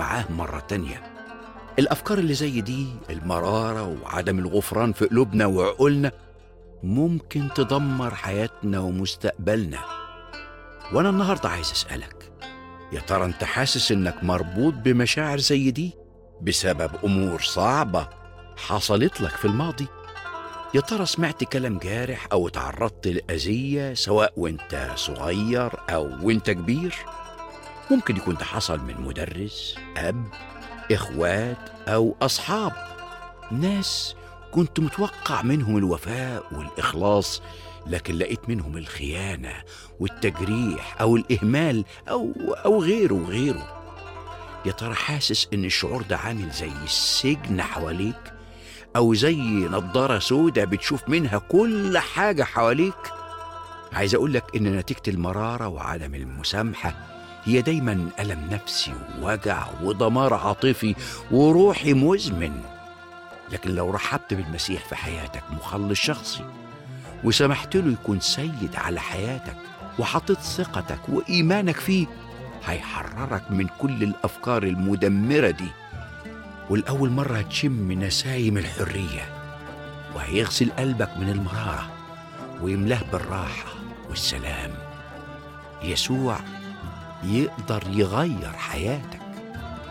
معاه مرة تانية الأفكار اللي زي دي المرارة وعدم الغفران في قلوبنا وعقولنا ممكن تدمر حياتنا ومستقبلنا وأنا النهاردة عايز أسألك يا ترى أنت حاسس إنك مربوط بمشاعر زي دي بسبب أمور صعبة حصلت لك في الماضي يا ترى سمعت كلام جارح أو تعرضت لأذية سواء وانت صغير أو وانت كبير ممكن يكون ده حصل من مدرس أب إخوات أو أصحاب ناس كنت متوقع منهم الوفاء والإخلاص لكن لقيت منهم الخيانة والتجريح أو الإهمال أو أو غيره وغيره يا ترى حاسس إن الشعور ده عامل زي السجن حواليك أو زي نضارة سودة بتشوف منها كل حاجة حواليك عايز أقولك إن نتيجة المرارة وعدم المسامحة هي دايما ألم نفسي ووجع ودمار عاطفي وروحي مزمن لكن لو رحبت بالمسيح في حياتك مخلص شخصي وسمحت له يكون سيد على حياتك وحطيت ثقتك وإيمانك فيه هيحررك من كل الأفكار المدمرة دي والأول مرة هتشم نسايم الحرية وهيغسل قلبك من المرارة ويملاه بالراحة والسلام يسوع يقدر يغير حياتك